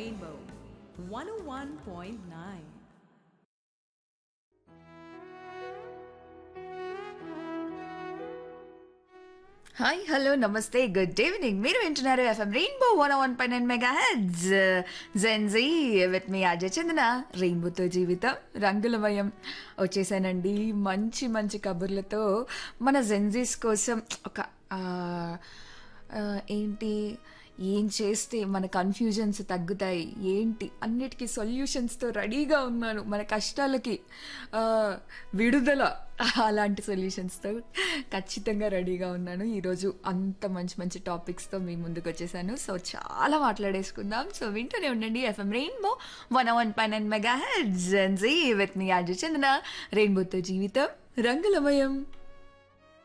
Rainbow 101.9. Hi hello namaste good evening మీరు వింటున్నారు FM Rainbow one one pie nine mega heads Gen Z with మీ అజయ్ చందన రెయిన్బోతో జీవితం రంగులమయం వచ్చేసానండి మంచి మంచి కబుర్లతో మన జెన్జీస్ కోసం ఒక ఆ, ఆ, ఏంటి ఏం చేస్తే మన కన్ఫ్యూజన్స్ తగ్గుతాయి ఏంటి అన్నిటికీ సొల్యూషన్స్తో రెడీగా ఉన్నాను మన కష్టాలకి ఆ, విడుదల అలాంటి సొల్యూషన్స్తో ఖచ్చితంగా రెడీగా ఉన్నాను ఈరోజు అంత మంచి మంచి టాపిక్స్తో మీ ముందుకు వచ్చేసాను సో చాలా మాట్లాడేసుకుందాం సో వింటూనే ఉండండి FM Rainbow one one pie nine mega heads with మీ ఆర్జు చందన రెయిన్బోతో జీవితం రంగులమయం